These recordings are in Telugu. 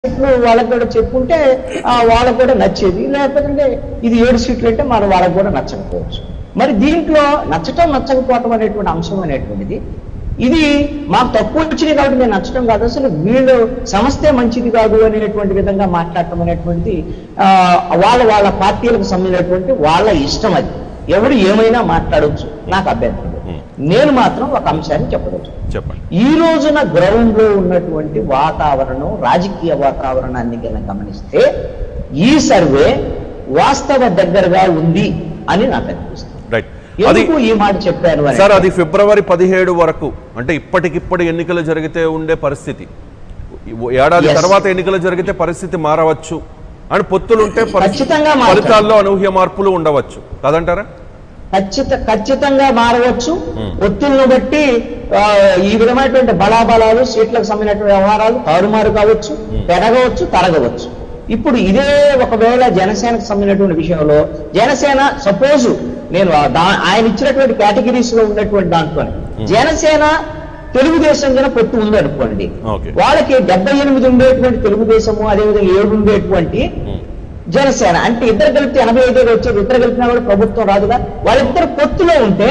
సీట్లు వాళ్ళకి కూడా చెప్పుంటే ఆ, వాళ్ళకు కూడా నచ్చేది లేకపోతే ఇది ఏడు సీట్లు అంటే మరి వాళ్ళకు కూడా నచ్చకపోవచ్చు మరి దీంట్లో నచ్చటం నచ్చకపోవటం అనేటువంటి అంశం అనేటువంటిది ఇది మాకు తక్కువ వచ్చినాయి కాబట్టి మేము నచ్చటం కాదు అసలు వీళ్ళు సమస్తే మంచిది కాదు అనేటువంటి విధంగా మాట్లాడటం అనేటువంటిది ఆ, వాళ్ళ వాళ్ళ పార్టీలకు సంబంధించినటువంటి వాళ్ళ ఇష్టం అది ఎవడు ఏమైనా మాట్లాడవచ్చు నాకు అభ్యంతరం లేదు. నేను మాత్రం ఒక అంశాన్ని చెప్పవచ్చు చెప్పండి ఈ రోజున గ్రౌండ్ లో ఉన్నటువంటి వాతావరణం రాజకీయ వాతావరణాన్ని కనుక గమనిస్తే ఈ సర్వే వాస్తవ దగ్గరగా ఉంది అని నాకు అనిపిస్తుంది రైట్ అది ఎందుకు ఈ మాట చెప్పాను అని సార్ అది ఫిబ్రవరి పదిహేడు వరకు అంటే ఇప్పటికిప్పుడు ఎన్నికలు జరిగితే ఉండే పరిస్థితి ఏడాది Yes. తర్వాత ఎన్నికలు జరిగితే పరిస్థితి మారవచ్చు అని పొత్తులు ఉంటే పరిస్థితి- ఖచ్చితంగా మారుతాయి. ఫలితాల్లో అనూహ్య మార్పులు ఉండవచ్చు కాదంటారా ఖచ్చిత ఖచ్చితంగా మారవచ్చు Hmm. ఒత్తిళ్లను బట్టి ఆ, ఈ విధమైనటువంటి బలాబలాలు సీట్లకు సంబంధించినటువంటి వ్యవహారాలు తారుమారు కావచ్చు పెరగవచ్చు తరగవచ్చు ఇప్పుడు ఇదే ఒకవేళ జనసేనకు సంబంధించినటువంటి విషయంలో జనసేన సపోజ్ నేను ఆ దా- ఆయన ఇచ్చినటువంటి కేటగిరీస్ లో ఉన్నటువంటి దాంట్లో జనసేన తెలుగుదేశం జన పొత్తు ఉంది అనుకోండి Okay. వాళ్ళకి డెబ్బై ఎనిమిది ఉండేటువంటి తెలుగుదేశము అదేవిధంగా ఏడు ఉండేటువంటి జనసేన అంటే ఇద్దరు కలిపితే ఎనభై ఐదు వచ్చేది ఇద్దరు కలిపినా కూడా ప్రభుత్వం రాదుగా వాళ్ళిద్దరు పొత్తులో ఉంటే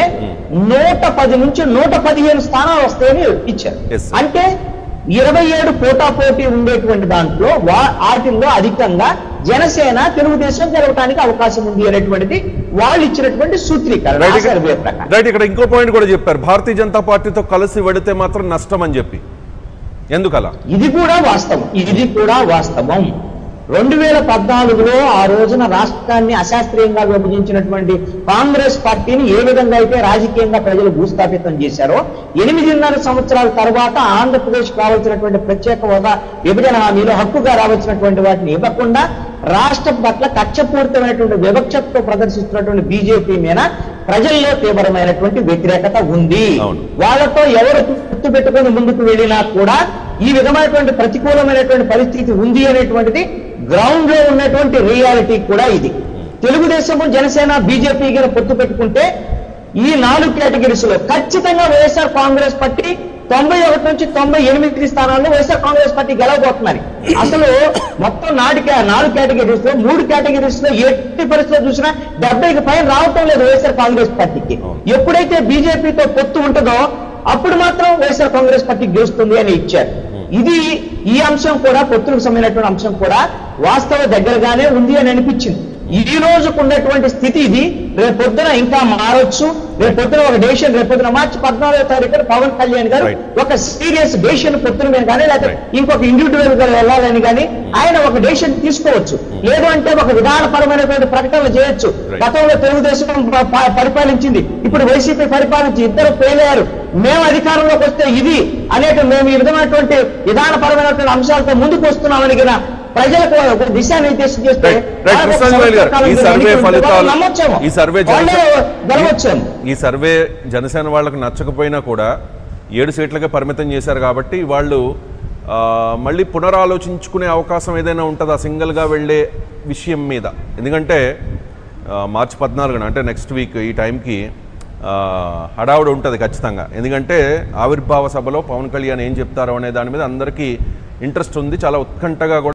నూట పది నుంచి నూట పదిహేను స్థానాలు వస్తాయని ఇచ్చారు Yes, sir. అంటే ఇరవై ఏడు పోటాపోటీ ఉండేటువంటి దాంట్లో వా- వాటిల్లో అధికంగా జనసేన తెలుగుదేశం జరగడానికి అవకాశం ఉంది అనేటువంటిది వాళ్ళు ఇచ్చినటువంటి సూత్రీకరణ ఆ రైట్ సర్వే ప్రకారం రైట్ ఇక్కడ ఇంకో పాయింట్ కూడా చెప్పారు భారతీయ జనతా పార్టీతో కలిసి వెడితే మాత్రం నష్టం అని చెప్పి ఎందుకలా ఇది కూడా వాస్తవం ఇది కూడా వాస్తవం రెండు వేల పద్నాలుగులో ఆ రోజున రాష్ట్రాన్ని అశాస్త్రీయంగా విభజించినటువంటి కాంగ్రెస్ పార్టీని ఏ విధంగా అయితే రాజకీయంగా ప్రజలు భూస్థాపితం చేశారో ఎనిమిదిన్నర సంవత్సరాల తర్వాత ఆంధ్రప్రదేశ్ కావాల్సినటువంటి ప్రత్యేక హోదా విభజన హామీలో హక్కుగా రావాల్సినటువంటి వాటిని ఇవ్వకుండా రాష్ట్రం పట్ల కక్షపూరితమైనటువంటి వివక్షతో ప్రదర్శిస్తున్నటువంటి బీజేపీ మీద ప్రజల్లో తీవ్రమైనటువంటి వ్యతిరేకత ఉంది అవును. వాళ్ళతో ఎవరు గుర్తు పెట్టుకొని ముందుకు వెళ్ళినా కూడా ఈ విధమైనటువంటి ప్రతికూలమైనటువంటి పరిస్థితి ఉంది అనేటువంటిది గ్రౌండ్ లో ఉన్నటువంటి రియాలిటీ కూడా ఇది తెలుగుదేశము జనసేన బీజేపీ గారు పొత్తు పెట్టుకుంటే ఈ నాలుగు కేటగిరీస్ లో ఖచ్చితంగా వైఎస్ఆర్ కాంగ్రెస్ పార్టీ తొంభై ఒకటి నుంచి తొంభై ఎనిమిది స్థానాల్లో వైఎస్ఆర్ కాంగ్రెస్ పార్టీ గెలవబోతున్నారు అసలు మొత్తం నాటి కే- నాలుగు కేటగిరీస్ లో మూడు కేటగిరీస్ లో ఎట్టి పరిస్థితుల్లో చూసినా డెబ్బైకి పైన రావటం లేదు వైఎస్ఆర్ కాంగ్రెస్ పార్టీకి ఎప్పుడైతే బీజేపీతో పొత్తు ఉంటుందో అప్పుడు మాత్రం వైఎస్ఆర్ కాంగ్రెస్ పార్టీ గెలుస్తుంది అని ఇచ్చారు ఇది ఈ అంశం కూడా పొత్తులకు సంబంధించినటువంటి అంశం కూడా వాస్తవ దగ్గరగానే ఉంది అని అనిపించింది ఈ రోజుకు ఉన్నటువంటి స్థితి ఇది రేపు పొద్దున ఇంకా మారొచ్చు రేపు పొద్దున ఒక డెసిషన్ రేపు పొద్దున మార్చి పద్నాలుగో తారీఖున పవన్ కళ్యాణ్ గారు Right. ఒక సీరియస్ డెసిషన్ పొత్తుల మీద కానీ లేకపోతే Right. ఇంకొక ఇండివిజువల్ గా వెళ్ళాలని కానీ ఆయన ఒక డెసిషన్ తీసుకోవచ్చు లేదు అంటే ఒక విధానపరమైనటువంటి ప్రకటనలు చేయొచ్చు Right. గతంలో తెలుగుదేశం ప- ప- పరిపాలించింది ఇప్పుడు వైసీపీ పరిపాలించి ఇద్దరు ఫెయిల్ అయ్యారు మేము అధికారంలోకి వస్తే ఇది అనేక మేము ఈ విధమైనటువంటి విధానపరమైనటువంటి అంశాలతో ముందుకు వస్తున్నామని కూడా ప్రజలకు ఒక దిశానిర్దేశం చేస్తే రైట్ రైట్ వాళ్ళకు ఒక కృష్ణాంజలి గారు సంవత్సర ఈ కాలం సర్వే ఎన్నికలు ఫలితాలు వాళ్ళు నమ్మొచ్చేమో. ఈ సర్వే వాళ్ళే జనసేన గెలవచ్చేమో. ఈ సర్వే జనసేన వాళ్ళకి నచ్చకపోయినా కూడా ఏడు సీట్లకే పరిమితం చేశారు కాబట్టి వాళ్ళు ఆ, మళ్ళీ పునరాలోచించుకునే అవకాశం ఏదైనా ఉంటుందా సింగిల్గా వెళ్ళే విషయం మీద ఎందుకంటే ఆ, మార్చి పద్నాలుగున అంటే నెక్స్ట్ వీక్ ఈ టైంకి ఆ, హడావుడి ఉంటుంది ఖచ్చితంగా ఎందుకంటే ఆవిర్భావ సభలో పవన్ కళ్యాణ్ ఏం చెప్తారో అనే దాని మీద అందరికీ ఇంట్రెస్ట్ ఉంది చాలా ఉత్కంఠగా కూడా